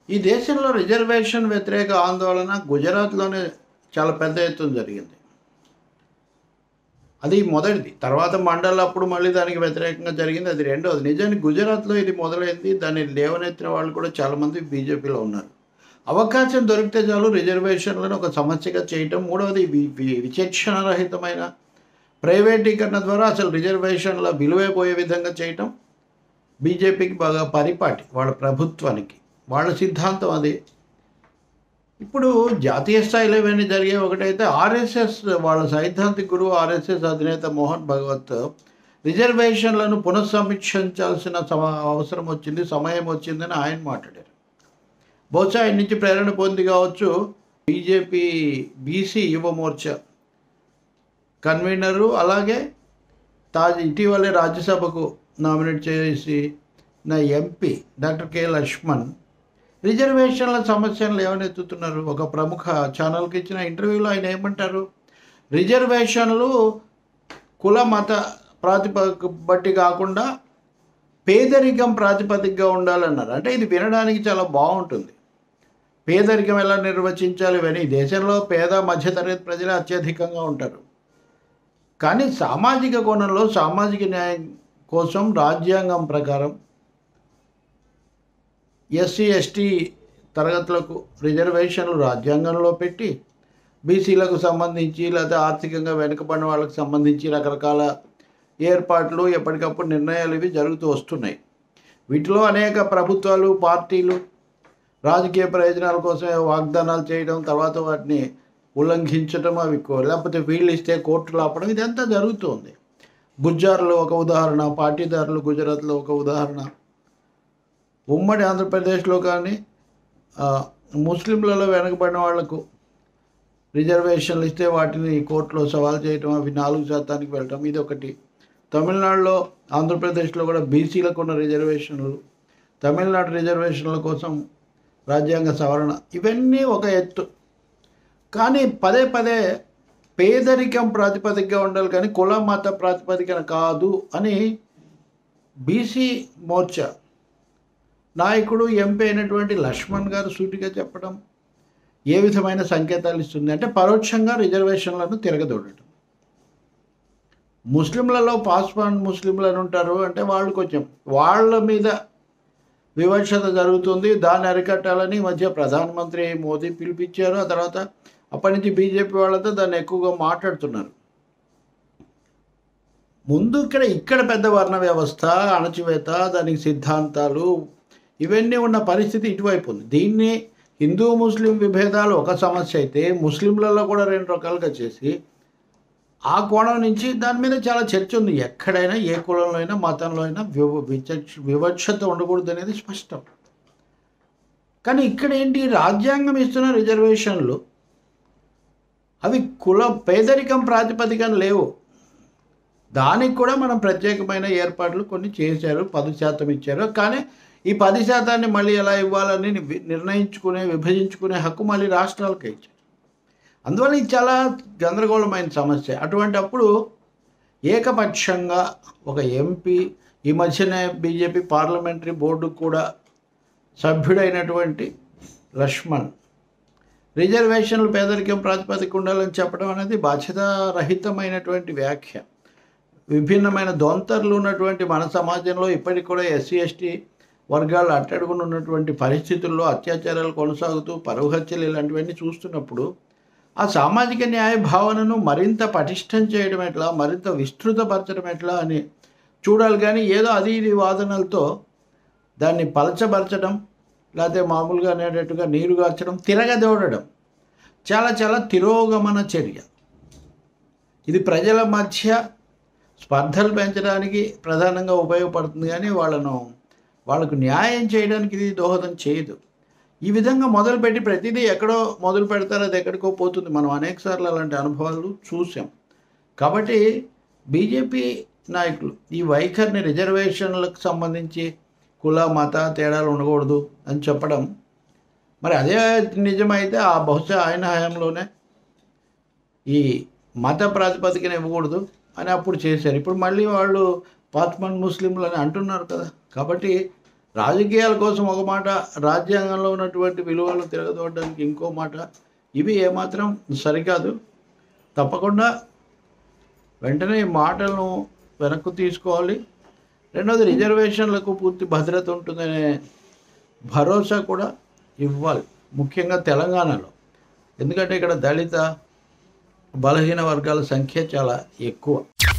ఈ దేశంలో రిజర్వేషన్ వ్యతిరేక ఆందోళన గుజరాత్లోనే చాలా పెద్ద ఎత్తున జరిగింది అది మొదటిది తర్వాత మండల్ అప్పుడు మళ్ళీ దానికి వ్యతిరేకంగా జరిగింది అది రెండోది నిజానికి గుజరాత్లో ఇది మొదలైంది దాన్ని లేవనెత్తిన వాళ్ళు కూడా చాలామంది బీజేపీలో ఉన్నారు అవకాశం దొరికితే చాలు రిజర్వేషన్లను ఒక సమస్యగా చేయటం మూడవది వి- వి- విచక్షణరహితమైన ప్రైవేటీకరణ ద్వారా అసలు రిజర్వేషన్ల విలువే పోయే విధంగా చేయటం బీజేపీకి బాగా పరిపాటి వాళ్ళ ప్రభుత్వానికి వాళ్ళ సిద్ధాంతం అది ఇప్పుడు జాతీయ స్థాయిలో ఇవన్నీ జరిగే ఒకటైతే ఆర్ఎస్ఎస్ వాళ్ళ సైద్ధాంతిక గురువు ఆర్ఎస్ఎస్ అధినేత మోహన్ భగవత్ రిజర్వేషన్లను పునఃసమీక్షించాల్సిన సమ అవసరం వచ్చింది సమయం వచ్చిందని ఆయన మాట్లాడారు బహుశా ఆయన నుంచి ప్రేరణ పొంది కావచ్చు బీజేపీ బీసీ యువ మోర్చా కన్వీనరు అలాగే తాజా ఇటీవలే రాజ్యసభకు నామినేట్ చేసి నా ఎంపీ డాక్టర్ కె లక్ష్మణ్ రిజర్వేషన్ల సమస్యలు ఏమనెత్తుతున్నారు ఒక ప్రముఖ ఛానల్కి ఇచ్చిన ఇంటర్వ్యూలో ఆయన ఏమంటారు రిజర్వేషన్లు కుల మత ప్రాతిపదిక బట్టి కాకుండా పేదరికం ప్రాతిపదికగా ఉండాలన్నారు అంటే ఇది వినడానికి చాలా బాగుంటుంది పేదరికం ఎలా నిర్వచించాలి ఇవన్నీ ఈ దేశంలో పేద మధ్యతరగతి ప్రజలు అత్యధికంగా ఉంటారు కానీ సామాజిక కోణంలో సామాజిక న్యాయం కోసం రాజ్యాంగం ప్రకారం ఎస్సీ ఎస్టీ తరగతులకు రిజర్వేషన్లు రాజ్యాంగంలో పెట్టి బీసీలకు సంబంధించి లేదా ఆర్థికంగా వెనుకబడిన వాళ్ళకి సంబంధించి రకరకాల ఏర్పాట్లు ఎప్పటికప్పుడు నిర్ణయాలు ఇవి జరుగుతూ వస్తున్నాయి వీటిలో అనేక ప్రభుత్వాలు పార్టీలు రాజకీయ ప్రయోజనాల కోసం వాగ్దానాలు చేయడం తర్వాత వాటిని ఉల్లంఘించడం అవి కో- లేకపోతే వీళ్ళు ఇస్తే కోర్టులు ఆపడం ఇదంతా జరుగుతుంది గుజ్జార్లో ఒక ఉదాహరణ పార్టీదారులు గుజరాత్లో ఒక ఉదాహరణ ఉమ్మడి ఆంధ్రప్రదేశ్లో కానీ ఆ, ముస్లింలలో వెనకబడిన వాళ్లకు రిజర్వేషన్లు ఇస్తే వాటిని కోర్టులో సవాల్ చేయటం అవి నాలుగు శాతానికి వెళ్ళటం ఇది ఒకటి తమిళనాడులో ఆంధ్రప్రదేశ్లో కూడా బీసీలకు ఉన్న రిజర్వేషన్లు తమిళనాడు రిజర్వేషన్ల కోసం రాజ్యాంగ సవరణ ఇవన్నీ ఒక ఎత్తు కానీ పదే పదే పేదరికం ప్రాతిపదికగా ఉండాలి కానీ కుల మత ప్రాతిపదికన కాదు అని బీసీ మోర్చా నాయకుడు ఎంపీ అయినటువంటి లక్ష్మణ్ గారు సూటిగా చెప్పడం ఏ విధమైన సంకేతాలు ఇస్తుంది అంటే పరోక్షంగా రిజర్వేషన్లను తిరగదోడటం ముస్లింలలో పాస్వాన్ ముస్లింలను ఉంటారు అంటే వాళ్ళు కొంచెం వాళ్ళ మీద వివక్షత జరుగుతుంది దాన్ని అరికట్టాలని ఈ మధ్య ప్రధానమంత్రి మోదీ పిలిపించారు ఆ తర్వాత అప్పటి నుంచి బీజేపీ వాళ్ళతో దాన్ని ఎక్కువగా మాట్లాడుతున్నారు ముందు ఇక్కడ ఇక్కడ పెద్ద వర్ణ వ్యవస్థ అణచివేత దానికి సిద్ధాంతాలు ఇవన్నీ ఉన్న పరిస్థితి ఇటువైపు ఉంది దీన్ని హిందూ ముస్లిం విభేదాలు ఒక సమస్య అయితే ముస్లింలలో కూడా రెండు రకాలుగా చేసి ఆ కోణం నుంచి దాని మీద చాలా చర్చ ఉంది ఎక్కడైనా ఏ కులంలో అయినా మతంలో అయినా వివ విచక్ష వివక్షత ఉండకూడదు అనేది స్పష్టం కానీ ఇక్కడ ఏంటి రాజ్యాంగం ఇస్తున్న రిజర్వేషన్లు అవి కుల పేదరికం ప్రాతిపదికన లేవు దానికి కూడా మనం ప్రత్యేకమైన ఏర్పాట్లు కొన్ని చేశారు పది శాతం ఇచ్చారు కానీ ఈ పది శాతాన్ని మళ్ళీ ఎలా ఇవ్వాలని వి- నిర్ణయించుకునే విభజించుకునే హక్కు మళ్ళీ రాష్ట్రాలకే ఇచ్చారు అందువల్ల ఇది చాలా గందరగోళమైన సమస్య అటువంటి అప్పుడు ఏకపక్షంగా ఒక ఎంపీ ఈ మధ్యనే బీజేపీ పార్లమెంటరీ బోర్డు కూడా సభ్యుడైనటువంటి లక్ష్మణ్ రిజర్వేషన్లు పేదరికం ప్రాతిపదిక ఉండాలని చెప్పడం అనేది బాధ్యతారహితమైనటువంటి వ్యాఖ్య విభిన్నమైన దొంతర్లు ఉన్నటువంటి మన సమాజంలో ఇప్పటికి కూడా ఎస్సీ ఎస్టీ వర్గాలు అట్టడుగున ఉన్నటువంటి పరిస్థితుల్లో అత్యాచారాలు కొనసాగుతూ పరువు హత్యలు ఇలాంటివన్నీ చూస్తున్నప్పుడు ఆ సామాజిక న్యాయ భావనను మరింత పటిష్టం చేయడం ఎట్లా మరింత విస్తృతపరచడం ఎట్లా అని చూడాలి కానీ ఏదో అది ఇది వాదనలతో దాన్ని పలచబరచడం లేకపోతే మామూలుగా అనేటట్టుగా నీరు గార్చడం తిరగదోడడం చాలా చాలా తిరోగమన చర్య ఇది ప్రజల మధ్య స్పర్ధలు పెంచడానికి ప్రధానంగా ఉపయోగపడుతుంది కానీ వాళ్ళను వాళ్ళకు న్యాయం చేయడానికి ఇది దోహదం చేయదు ఈ విధంగా మొదలుపెట్టి ప్రతిదీ ఎక్కడో మొదలు పెడతారు అది ఎక్కడికో పోతుంది మనం అనేకసార్లు అలాంటి అనుభవాలు చూసాం కాబట్టి బీజేపీ నాయకులు ఈ వైఖరిని రిజర్వేషన్లకు సంబంధించి కుల మత తేడాలు ఉండకూడదు అని చెప్పడం మరి అదే నిజమైతే ఆ బహుశా ఆయన హయాంలోనే ఈ మత ప్రాతిపదికన ఇవ్వకూడదు అని అప్పుడు చేశారు ఇప్పుడు మళ్ళీ వాళ్ళు పాత్మన్ ముస్లింలు అని అంటున్నారు కదా కాబట్టి రాజకీయాల కోసం ఒక మాట రాజ్యాంగంలో ఉన్నటువంటి విలువలు తిరగదోడడానికి ఇంకో మాట ఇవి ఏమాత్రం సరికాదు తప్పకుండా వెంటనే ఈ మాటలను వెనక్కు తీసుకోవాలి రెండవది రిజర్వేషన్లకు పూర్తి భద్రత ఉంటుందనే భరోసా కూడా ఇవ్వాలి ముఖ్యంగా తెలంగాణలో ఎందుకంటే ఇక్కడ దళిత బలహీన వర్గాల సంఖ్య చాలా ఎక్కువ